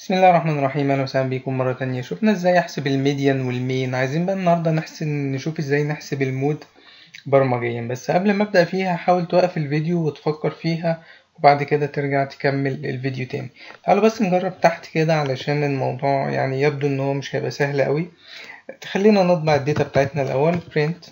بسم الله الرحمن الرحيم اهلا وسهلا بيكم مرة تانية شفنا ازاي احسب الميديان والمين عايزين بقى النهاردة نحسب نشوف ازاي نحسب المود برمجيا بس قبل ما ابدأ فيها حاول توقف الفيديو وتفكر فيها وبعد كده ترجع تكمل الفيديو تاني تعالوا بس نجرب تحت كده علشان الموضوع يعني يبدو ان هو مش هيبقى سهل قوي خلينا نطبع الداتا بتاعتنا الاول print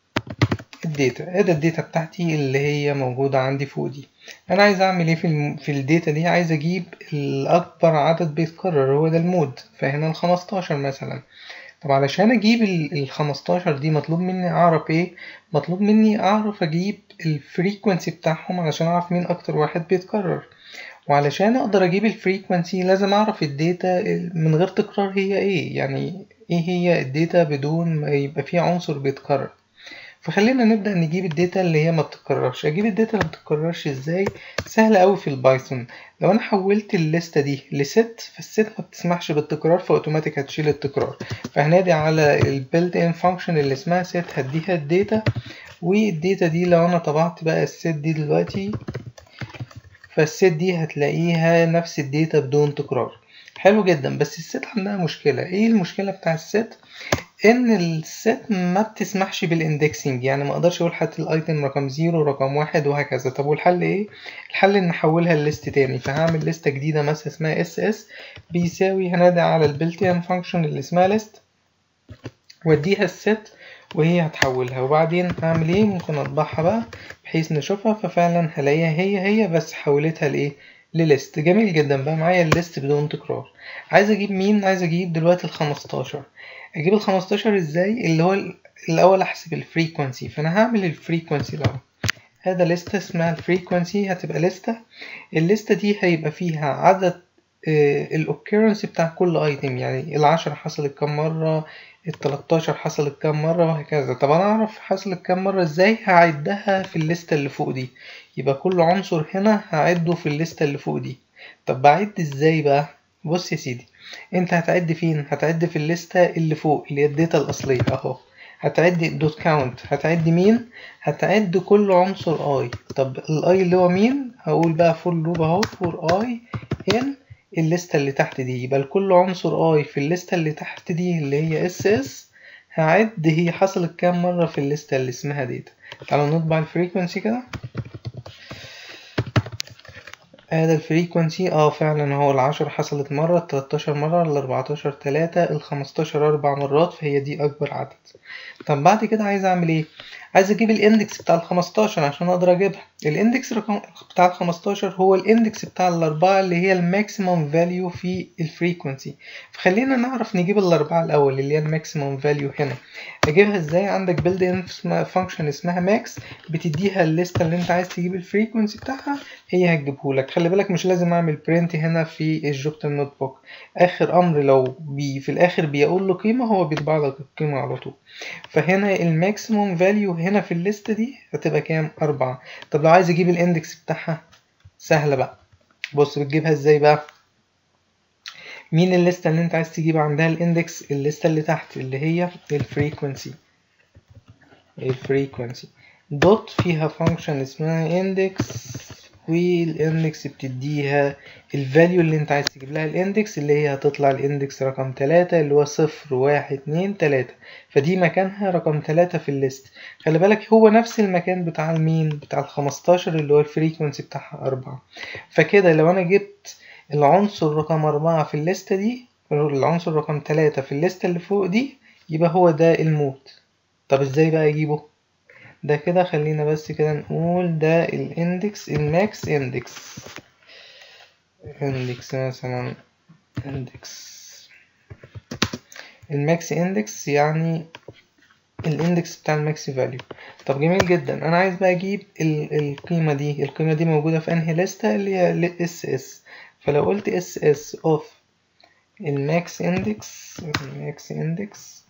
الداتا ادي الداتا بتاعتي اللي هي موجودة عندي فوق دي انا عايز اعمل ايه في الم... في الداتا دي عايز اجيب الاكبر عدد بيتكرر هو ده المود فهنا الخمستاشر مثلا طب علشان اجيب الخمستاشر دي مطلوب مني اعرف ايه مطلوب مني اعرف اجيب الفريكونسي بتاعهم علشان اعرف مين اكتر واحد بيتكرر وعلشان اقدر اجيب الفريكونسي لازم اعرف الداتا من غير تكرار هي ايه يعني ايه هي الداتا بدون ما يبقى فيها عنصر بيتكرر فخلينا نبدأ نجيب الداتا اللي هي ما بتتكررش اجيب الداتا اللي ما بتتكررش ازاي سهل قوي في البايثون لو انا حولت الليستة دي لست فالست ما بتسمحش بالتكرار فاوتوماتيك هتشيل التكرار فهنادي على البيلد ان فانكشن اللي اسمها set هديها الداتا والداتا دي لو انا طبعت بقى الست دي دلوقتي فالست دي هتلاقيها نفس الداتا بدون تكرار حلو جدا بس الست عندها مشكلة ايه المشكلة بتاع الست ان الست ما بتسمحش بالاندكسنج يعني ما اقدرش اقول هات الايتم رقم زيرو رقم واحد وهكذا طب والحل ايه الحل ان احولها لليست تاني فهعمل لستة جديدة مثلا اسمها اس اس بيساوي هنادي على البلتين فانكشن اللي اسمها ليست واديها الست وهي هتحولها وبعدين هعمل ايه ممكن اطبعها بقى بحيث نشوفها ففعلا هلاقيها هي هي بس حولتها لايه لليست جميل جدا بقى معايا الليست بدون تكرار عايز اجيب مين عايز اجيب دلوقتي الخمستاشر اجيب الخمستاشر ازاي اللي هو الاول احسب الفريكونسي فانا هعمل الفريكونسي الاول هذا لستة اسمها الفريكونسي هتبقى لستة الليستة دي هيبقى فيها عدد الاوكيرنس بتاع كل ايتم يعني العشرة حصلت كام مرة التلاتاشر حصلت كام مرة وهكذا طب انا اعرف حصلت كام مرة ازاي هعدها في الليستة اللي فوق دي يبقى كل عنصر هنا هعده في الليستة اللي فوق دي طب بعد ازاي بقى بص يا سيدي انت هتعد فين هتعد في الليستة اللي فوق اللي هي الداتا الاصلية اهو هتعد دوت كاونت هتعد مين هتعد كل عنصر اي طب الاي اللي هو مين هقول بقى فور لوب اهو فور اي ان الليستة اللي تحت دي يبقى لكل عنصر اي في الليستة اللي تحت دي اللي هي اس اس هعد هي حصلت كام مرة في الليستة اللي اسمها داتا تعالوا نطبع الفريكونسي كده هذا الفريكونسي اه فعلا هو العشر حصلت مرة التلاتاشر مرة الاربعتاشر تلاتة الخمستاشر اربع مرات فهي دي اكبر عدد طب بعد كده عايز اعمل ايه عايز اجيب الاندكس بتاع الخمستاشر عشان اقدر اجيبها الاندكس رقم بتاع الخمستاشر هو الاندكس بتاع الاربعة اللي هي الماكسيموم فاليو في الفريكونسي فخلينا نعرف نجيب الاربعة الاول اللي هي الماكسيموم فاليو هنا اجيبها ازاي عندك بيلد ان فانكشن اسمها ماكس بتديها الليستة اللي انت عايز تجيب الفريكونسي بتاعها هي هتجيبهولك خلي بالك مش لازم اعمل برنت هنا في الجوبتر نوت بوك اخر امر لو بي في الاخر بيقول له قيمة هو بيطبع لك القيمة على طول فهنا الماكسيموم فاليو هنا في الليستة دي هتبقى كام أربعة طب لو عايز اجيب الاندكس بتاعها سهلة بقى بص بتجيبها ازاي بقى مين الليستة اللي انت عايز تجيب عندها الاندكس الليستة اللي تحت اللي هي الفريكونسي الفريكونسي دوت فيها فانكشن اسمها اندكس والاندكس بتديها الفاليو اللي انت عايز تجيب لها الاندكس اللي هي هتطلع الاندكس رقم تلاتة اللي هو صفر واحد اتنين تلاتة فدي مكانها رقم تلاتة في الليست خلي بالك هو نفس المكان بتاع المين بتاع الخمستاشر اللي هو الفريكونسي بتاعها أربعة فكده لو أنا جبت العنصر رقم أربعة في الليستة دي العنصر رقم تلاتة في الليستة اللي فوق دي يبقى هو ده المود طب ازاي بقى اجيبه ده كده خلينا بس كده نقول ده الاندكس الماكس اندكس اندكس مثلا اندكس الماكس اندكس يعني الاندكس بتاع الماكس فاليو طب جميل جدا انا عايز بقى اجيب القيمة دي القيمة دي موجودة في انهي لستة اللي هي اس اس فلو قلت اس اس اوف الماكس اندكس الماكس اندكس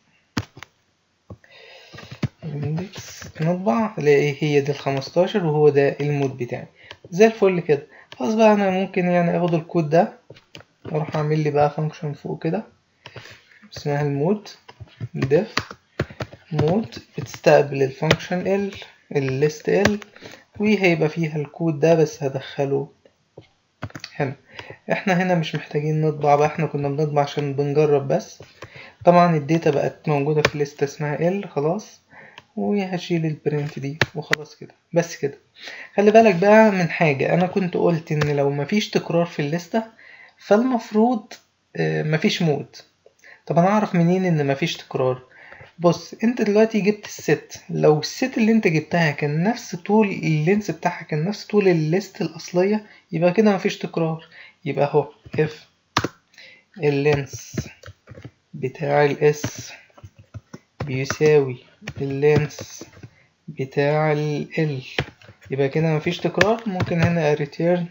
الاندكس نطبع الاقي هي دي الخمستاشر وهو ده المود بتاعي زي الفل كده خلاص بقى انا ممكن يعني اخد الكود ده اروح اعمل لي بقى فانكشن فوق كده اسمها المود ديف مود بتستقبل الفانكشن ال الليست ال وهيبقى فيها الكود ده بس هدخله هنا احنا هنا مش محتاجين نطبع بقى احنا كنا بنطبع عشان بنجرب بس طبعا الداتا بقت موجودة في لستة اسمها ال خلاص وهشيل البرنت دي وخلاص كده بس كده خلي بالك بقى من حاجة انا كنت قلت ان لو مفيش تكرار في الليستة فالمفروض آه، مفيش مود طب انا اعرف منين ان مفيش تكرار بص انت دلوقتي جبت الست لو الست اللي انت جبتها كان نفس طول اللينس بتاعها كان نفس طول الليست الاصلية يبقى كده مفيش تكرار يبقى اهو اف اللينس بتاع الاس بيساوي اللينس بتاع ال L يبقى كده مفيش تكرار ممكن هنا return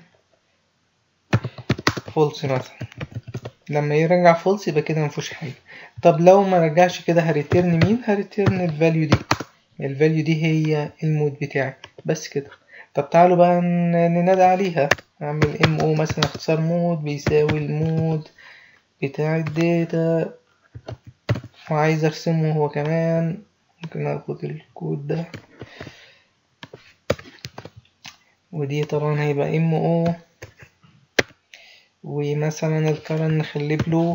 false مثلا لما يرجع false يبقى كده مفيش حاجة طب لو ما رجعش كده هريتيرن مين هريتيرن الفاليو دي الفاليو دي هي المود بتاعي بس كده طب تعالوا بقى ن- ننادى عليها اعمل ام او مثلا اختصار مود بيساوي المود بتاع الداتا وعايز ارسمه هو كمان ممكن اخد الكود ده ودي طبعا هيبقى ام او ومثلا الكرن نخليه بلو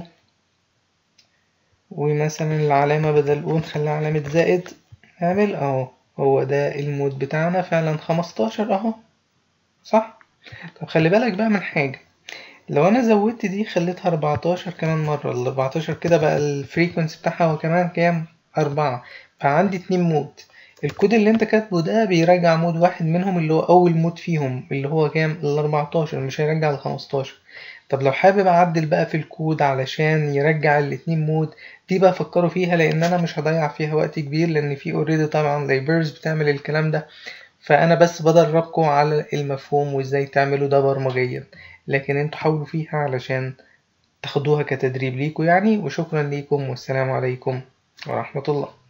ومثلا العلامة بدل او نخليها علامة زائد نعمل اهو هو ده المود بتاعنا فعلا خمستاشر اهو صح طب خلي بالك بقى من حاجة لو انا زودت دي خليتها 14 كمان مرة ال 14 كده بقى الفريكونسي بتاعها هو كمان كام أربعة فعندي اتنين مود الكود اللي انت كاتبه ده بيرجع مود واحد منهم اللي هو اول مود فيهم اللي هو كام ال 14 مش هيرجع ال 15 طب لو حابب اعدل بقى في الكود علشان يرجع الاتنين مود دي بقى فكروا فيها لان انا مش هضيع فيها وقت كبير لان في اوريدي طبعا لايبرز بتعمل الكلام ده فانا بس بدربكم على المفهوم وازاي تعملوا ده برمجيا لكن انتوا حاولوا فيها علشان تاخدوها كتدريب ليكم يعني وشكرا ليكم والسلام عليكم ورحمة الله